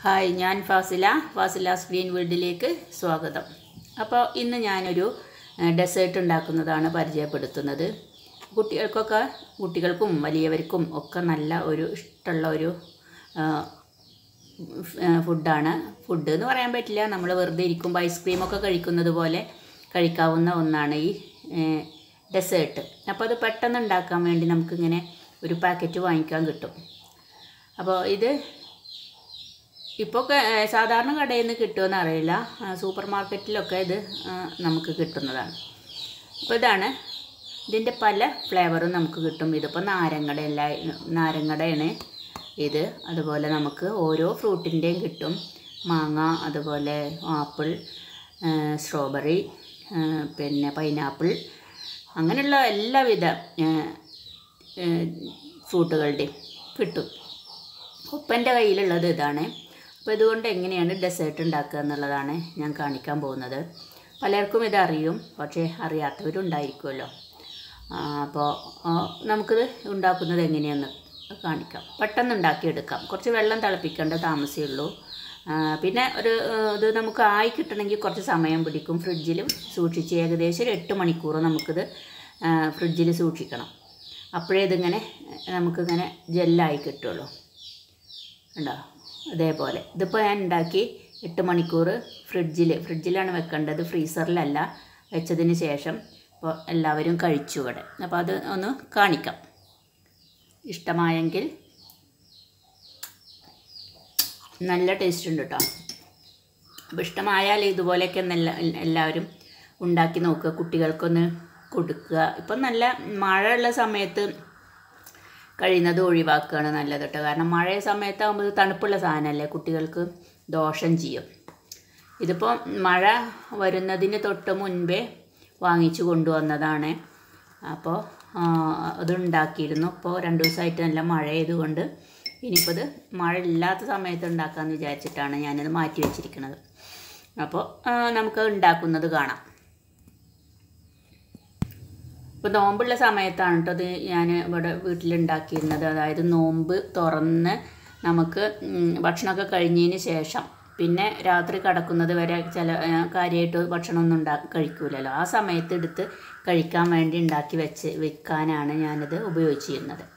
hi ഞാൻ ഫാസില ഫാസിലാസ് green വേൾഡിലേക്ക് സ്വാഗതം അപ്പോൾ ഇന്ന് ഞാനൊരു ഡെസേർട്ട് ഉണ്ടാക്കുന്നതാണ് പരിചയപ്പെടുത്തുന്നത് കുട്ടികൾക്കൊക്കെ കുട്ടികൾക്കും വലിയവർക്കും ഒക്കെ നല്ല ഒരു ഇഷ്ടമുള്ള ഒരു ഫുഡാണ് ഫുഡ് എന്ന് പറയാൻ പറ്റില്ല നമ്മൾ വെറുതെ ഇരിക്കുമ്പോൾ ഐസ്ക്രീമൊക്കെ കഴിക്കുന്നത് പോലെ കഴിക്കാവുന്ന ഒന്നാണ് ഈ ഡെസേർട്ട് അപ്പോൾ അത് പെട്ടെന്ന് ഉണ്ടാക്കാൻ വേണ്ടി നമുക്കിങ്ങനെ ഒരു പാക്കറ്റ് വാങ്ങിക്കാൻ കിട്ടും അപ്പോൾ ഇത് ഇപ്പോൾ സാധാരണ കടയിൽ നിന്ന് കിട്ടുമെന്ന് അറിയില്ല സൂപ്പർ മാർക്കറ്റിലൊക്കെ ഇത് ആ, നമുക്ക് കിട്ടുന്നതാണ് അപ്പോൾ ഇതാണ് ഇതിൻ്റെ പല ഫ്ലേവറും നമുക്ക് കിട്ടും ഇതിപ്പോൾ നാരങ്ങയുടെ എല്ലാ നാരങ്ങയുടെയാണ് ഇത് അതുപോലെ നമുക്ക് ഓരോ ഫ്രൂട്ടിൻ്റെയും കിട്ടും മാങ്ങ അതുപോലെ ആപ്പിൾ സ്ട്രോബെറി പിന്നെ പൈനാപ്പിൾ അങ്ങനെയുള്ള എല്ലാവിധ ആ, ആ, ഫ്രൂട്ടുകളുടെയും കിട്ടും ഉപ്പൻ്റെ കയ്യിലുള്ളത് ഇതാണ് അപ്പോൾ ഇതുകൊണ്ട് എങ്ങനെയാണ് ഡെസേർട്ട് ഉണ്ടാക്കുക എന്നുള്ളതാണ് ഞാൻ കാണിക്കാൻ പോകുന്നത് പലർക്കും ഇതറിയും പക്ഷേ അറിയാത്തവരുണ്ടായിരിക്കുമല്ലോ ആ, അപ്പോൾ ആ, നമുക്കിത് ഉണ്ടാക്കുന്നത് എങ്ങനെയെന്ന് കാണിക്കാം പെട്ടെന്ന് ഉണ്ടാക്കിയെടുക്കാം കുറച്ച് വെള്ളം തിളപ്പിക്കേണ്ട താമസമേ ഉള്ളൂ ആ, പിന്നെ ഒരു ആ, ഇത് നമുക്ക് ആയി കിട്ടണമെങ്കിൽ കുറച്ച് സമയം പിടിക്കും ഫ്രിഡ്ജിൽ സൂക്ഷിച്ച് ഏകദേശം ഒരു എട്ട് മണിക്കൂർ നമുക്കിത് ഫ്രിഡ്ജിൽ സൂക്ഷിക്കണം അപ്പോഴേ ഇതിങ്ങനെ നമുക്കിങ്ങനെ ജെല്ലായി കിട്ടുള്ളൂ ഉണ്ടോ അതേപോലെ ഇതിപ്പോൾ ഞാൻ ഉണ്ടാക്കി എട്ട് മണിക്കൂർ ഫ്രിഡ്ജിൽ ഫ്രിഡ്ജിലാണ് വെക്കേണ്ടത് ഫ്രീസറിലല്ല വെച്ചതിന് ശേഷം ഇപ്പോൾ എല്ലാവരും കഴിച്ചു ഇവിടെ അപ്പോൾ അത് ഒന്ന് കാണിക്കാം ഇഷ്ടമായെങ്കിൽ നല്ല ടേസ്റ്റ് ഉണ്ട് കേട്ടോ അപ്പോൾ ഇഷ്ടമായാൽ ഇതുപോലെയൊക്കെ ഒന്ന് എല്ലാ എല്ലാവരും ഉണ്ടാക്കി നോക്കുക കുട്ടികൾക്കൊന്ന് കൊടുക്കുക ഇപ്പം നല്ല മഴയുള്ള സമയത്ത് കഴിയുന്നത് ഒഴിവാക്കുകയാണ് നല്ലത് കേട്ടോ കാരണം മഴ സമയത്താകുമ്പോൾ ഇത് തണുപ്പുള്ള സാധനമല്ലേ കുട്ടികൾക്ക് ദോഷം ചെയ്യും ഇതിപ്പോൾ മഴ വരുന്നതിന് തൊട്ട് മുൻപേ വാങ്ങിച്ചു കൊണ്ടുവന്നതാണ് അപ്പോൾ അത് ഉണ്ടാക്കിയിരുന്നു ഇപ്പോൾ രണ്ട് ദിവസമായിട്ട് നല്ല മഴ ആയതുകൊണ്ട് ഇനിയിപ്പോൾ ഇത് മഴ ഇല്ലാത്ത സമയത്ത് ഉണ്ടാക്കാമെന്ന് വിചാരിച്ചിട്ടാണ് ഞാനിത് മാറ്റി വെച്ചിരിക്കുന്നത് അപ്പോൾ നമുക്ക് ഉണ്ടാക്കുന്നത് കാണാം ഇപ്പോൾ നോമ്പുള്ള സമയത്താണ് കേട്ടോ അത് ഞാൻ ഇവിടെ വീട്ടിലുണ്ടാക്കിയിരുന്നത് അതായത് നോമ്പ് തുറന്ന് നമുക്ക് ഉം, ഭക്ഷണമൊക്കെ കഴിഞ്ഞതിന് ശേഷം പിന്നെ രാത്രി കിടക്കുന്നത് വരെ ചില ആ, കാര്യമായിട്ട് ഭക്ഷണമൊന്നും ഉണ്ടാ കഴിക്കൂലല്ലോ ആ സമയത്ത് എടുത്ത് കഴിക്കാൻ വേണ്ടി ഉണ്ടാക്കി വെച്ച് വെക്കാനാണ് ഞാനിത് ഉപയോഗിച്ചിരുന്നത്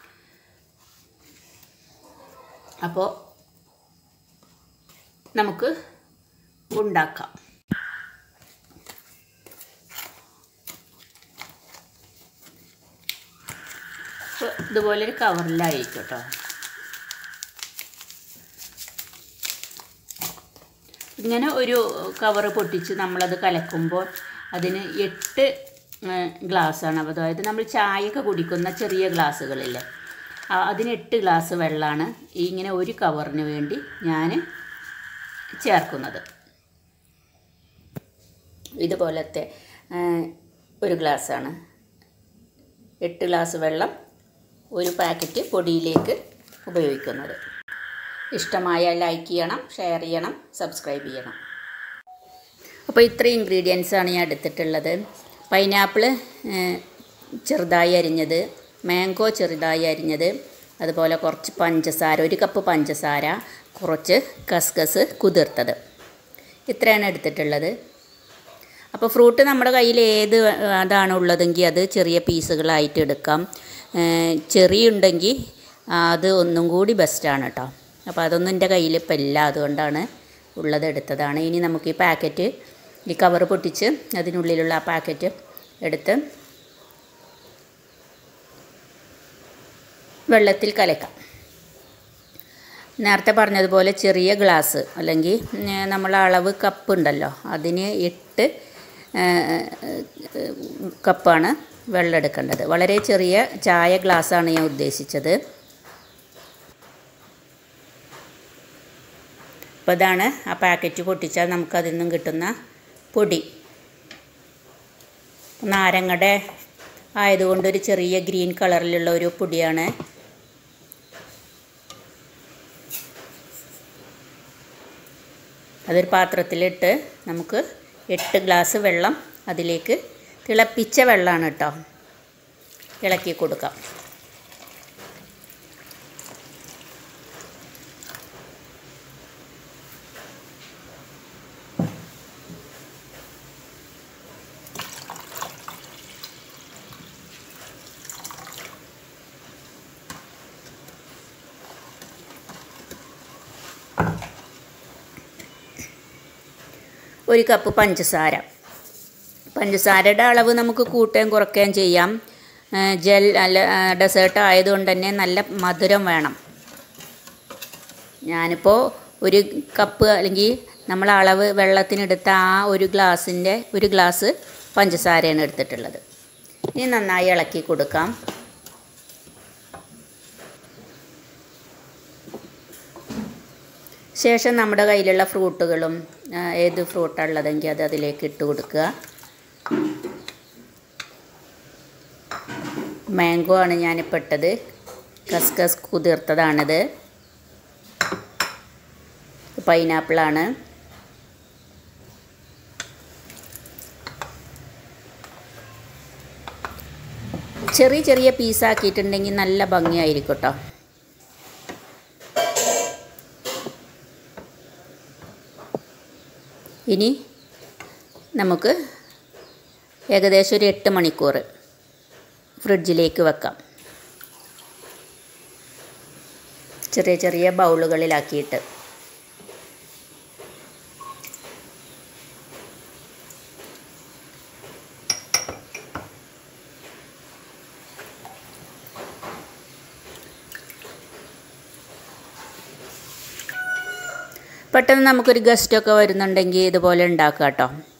അപ്പോൾ നമുക്ക് ഉണ്ടാക്കാം അപ്പോൾ ഇതുപോലെ ഒരു കവറിലായിരിക്കും കേട്ടോ ഇങ്ങനെ ഒരു കവറ് പൊട്ടിച്ച് നമ്മളത് കലക്കുമ്പോൾ അതിന് എട്ട് ഗ്ലാസ്സാണ് അതായത് നമ്മൾ ചായയൊക്കെ കുടിക്കുന്ന ചെറിയ ഗ്ലാസ്സുകളില്ലേ ആ, അതിന് എട്ട് ഗ്ലാസ് വെള്ളമാണ് ഇങ്ങനെ ഒരു കവറിന് വേണ്ടി ഞാൻ ചേർക്കുന്നത് ഇതുപോലത്തെ ആ, ഒരു ഗ്ലാസ്സാണ് എട്ട് ഗ്ലാസ് വെള്ളം ഒരു പാക്കറ്റ് പൊടിയിലേക്ക് ഉപയോഗിക്കുന്നത് ഇഷ്ടമായാൽ ലൈക്ക് ചെയ്യണം ഷെയർ ചെയ്യണം സബ്സ്ക്രൈബ് ചെയ്യണം അപ്പോൾ ഇത്രയും ഇൻഗ്രീഡിയൻസ് ആണ് ഞാൻ എടുത്തിട്ടുള്ളത് പൈനാപ്പിൾ ചെറുതായി അരിഞ്ഞത് മാംഗോ ചെറുതായി അരിഞ്ഞത് അതുപോലെ കുറച്ച് പഞ്ചസാര ഒരു കപ്പ് പഞ്ചസാര കുറച്ച് കസ്കസ് കുതിർത്തത് ഇത്രയാണ് എടുത്തിട്ടുള്ളത് അപ്പോൾ ഫ്രൂട്ട് നമ്മുടെ കയ്യിൽ ഏത് അതാണ് ഉള്ളതെങ്കിൽ അത് ചെറിയ പീസുകളായിട്ട് എടുക്കാം ചെറി ഉണ്ടെങ്കിൽ അത് ഒന്നും കൂടി ബെസ്റ്റാണ് കേട്ടോ അപ്പോൾ അതൊന്നും എൻ്റെ കയ്യിൽ ഇപ്പം ഇല്ല അതുകൊണ്ടാണ് ഉള്ളത് എടുത്തതാണ് ഇനി നമുക്ക് ഈ പാക്കറ്റ് ഈ കവർ പൊട്ടിച്ച് അതിനുള്ളിലുള്ള ആ പാക്കറ്റ് എടുത്ത് വെള്ളത്തിൽ കലക്കാം നേരത്തെ പറഞ്ഞതുപോലെ ചെറിയ ഗ്ലാസ് അല്ലെങ്കിൽ നമ്മൾ അളവ് കപ്പ് ഉണ്ടല്ലോ അതിന് എട്ട് കപ്പാണ് വെള്ളം എടുക്കേണ്ടത് വളരെ ചെറിയ ചായ ഗ്ലാസ്സാണ് ഞാൻ ഉദ്ദേശിച്ചത് അപ്പോൾ ഇതാണ് ആ പാക്കറ്റ് പൊട്ടിച്ചാൽ നമുക്കതിൽ നിന്നും കിട്ടുന്ന പൊടി നാരങ്ങയുടെ ആയതുകൊണ്ട് ഒരു ചെറിയ ഗ്രീൻ കളറിലുള്ള ഒരു പൊടിയാണ് അതൊരു പാത്രത്തിലിട്ട് നമുക്ക് എട്ട് ഗ്ലാസ് വെള്ളം അതിലേക്ക് തിളപ്പിച്ച വെള്ളമാണ് കേട്ടോ ഇളക്കി കൊടുക്കാം ഒരു കപ്പ് പഞ്ചസാര പഞ്ചസാരയുടെ അളവ് നമുക്ക് കൂട്ടുകയും കുറയ്ക്കുകയും ചെയ്യാം ആ, ജെൽ അല്ല ഡെസേർട്ട് ആയതുകൊണ്ട് തന്നെ നല്ല മധുരം വേണം ഞാനിപ്പോൾ ഒരു കപ്പ് അല്ലെങ്കിൽ നമ്മൾ അളവ് വെള്ളത്തിനെടുത്ത ആ ഒരു ഗ്ലാസിൻ്റെ ഒരു ഗ്ലാസ് പഞ്ചസാരയാണ് എടുത്തിട്ടുള്ളത് ഇനി നന്നായി ഇളക്കി കൊടുക്കാം ശേഷം നമ്മുടെ കയ്യിലുള്ള ഫ്രൂട്ടുകളും ആ, ഏത് ഫ്രൂട്ടാണ് ഉള്ളതെങ്കിൽ അത് അതിലേക്ക് ഇട്ട് കൊടുക്കുക മാംഗോ ആണ് ഞാനിപ്പോൾ ഇട്ടത് കസ്കസ് കുതിർത്തതാണിത് പൈനാപ്പിളാണ് ചെറിയ ചെറിയ പീസാക്കിയിട്ടുണ്ടെങ്കിൽ നല്ല ഭംഗിയായിരിക്കും കേട്ടോ ഇനി നമുക്ക് ഏകദേശം ഒരു എട്ട് മണിക്കൂർ ഫ്രിഡ്ജിലേക്ക് വെക്കാം ചെറിയ ചെറിയ ബൗളുകളിലാക്കിയിട്ട് പെട്ടെന്ന് നമുക്കൊരു ഗസ്റ്റൊക്കെ വരുന്നുണ്ടെങ്കിൽ ഇതുപോലെ ഉണ്ടാക്കാം കേട്ടോ